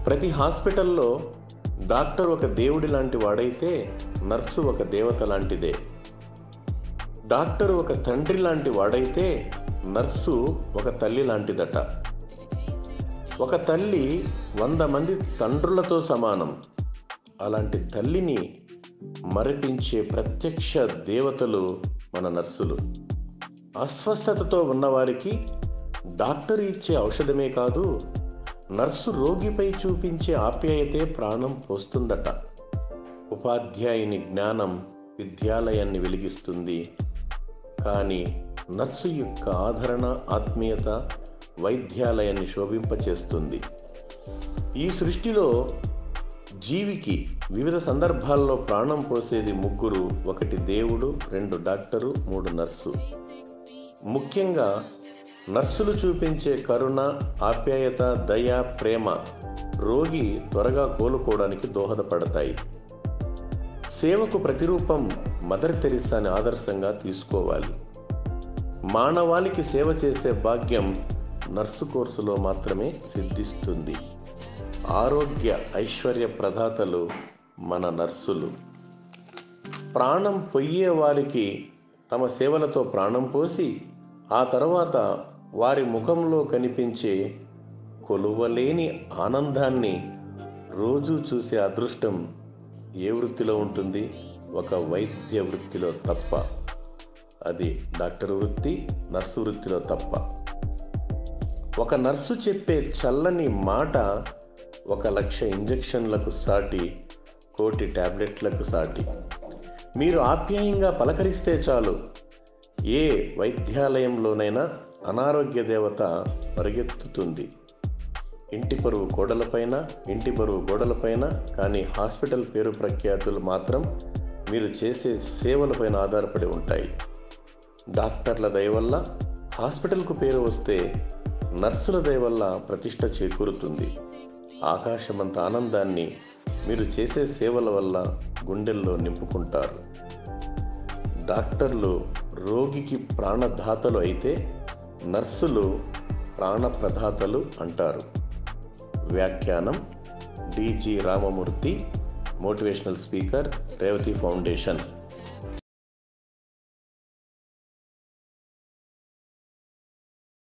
ప్రతి హాస్పిటల్లో డాక్టర్ ఒక దేవుడి లాంటి వాడైతే నర్సు ఒక దేవత లాంటిదే డాక్టర్ ఒక తండ్రి లాంటి వాడైతే నర్సు ఒక తల్లి లాంటిదట ఒక తల్లి వంద మంది తండ్రులతో సమానం అలాంటి తల్లిని మరపించే ప్రత్యక్ష దేవతలు మన నర్సులు అస్వస్థతతో ఉన్నవారికి డాక్టర్ ఇచ్చే ఔషధమే కాదు నర్సు రోగిపై చూపించే ఆప్యాయతే ప్రాణం పోస్తుందట ఉపాధ్యాయుని జ్ఞానం విద్యాలయాన్ని వెలిగిస్తుంది కానీ నర్సు యొక్క ఆదరణ ఆత్మీయత వైద్యాలయాన్ని శోభింపచేస్తుంది ఈ సృష్టిలో జీవికి వివిధ సందర్భాల్లో ప్రాణం పోసేది ముగ్గురు ఒకటి దేవుడు రెండు డాక్టరు మూడు నర్సు ముఖ్యంగా నర్సులు చూపించే కరుణ ఆప్యాయత దయ ప్రేమ రోగి త్వరగా కోలుకోవడానికి దోహదపడతాయి సేవకు ప్రతిరూపం మదర్ తెరిసాని ఆదర్శంగా తీసుకోవాలి మానవాళికి సేవ చేసే భాగ్యం నర్సు కోర్సులో మాత్రమే సిద్ధిస్తుంది ఆరోగ్య ఐశ్వర్య ప్రదాతలు మన నర్సులు ప్రాణం పొయ్యే వారికి తమ సేవలతో ప్రాణం పోసి ఆ తర్వాత వారి ముఖంలో కనిపించే కొలువలేని ఆనందాన్ని రోజు చూసే అదృష్టం ఏ వృత్తిలో ఉంటుంది ఒక వైద్య వృత్తిలో తప్ప అది డాక్టర్ వృత్తి నర్సు వృత్తిలో తప్ప ఒక నర్సు చెప్పే చల్లని మాట ఒక లక్ష ఇంజెక్షన్లకు సాటి కోటి టాబ్లెట్లకు సాటి మీరు ఆప్యాయంగా పలకరిస్తే చాలు ఏ వైద్యాలయంలోనైనా అనారోగ్య దేవత పరిగెత్తుతుంది ఇంటి పరువు గోడలపైన ఇంటి బరువు గోడలపైన కానీ హాస్పిటల్ పేరు ప్రఖ్యాతులు మాత్రం మీరు చేసే సేవలపైన ఆధారపడి ఉంటాయి డాక్టర్ల దయ వల్ల హాస్పిటల్కు పేరు వస్తే నర్సుల దయ వల్ల ప్రతిష్ట చేకూరుతుంది ఆకాశమంత ఆనందాన్ని మీరు చేసే సేవల వల్ల గుండెల్లో నింపుకుంటారు డాక్టర్లు రోగికి ప్రాణదాతలు అయితే నర్సులు ప్రాణప్రదాతలు అంటారు వ్యాఖ్యానం D G Ramamurthy motivational speaker Revathi foundation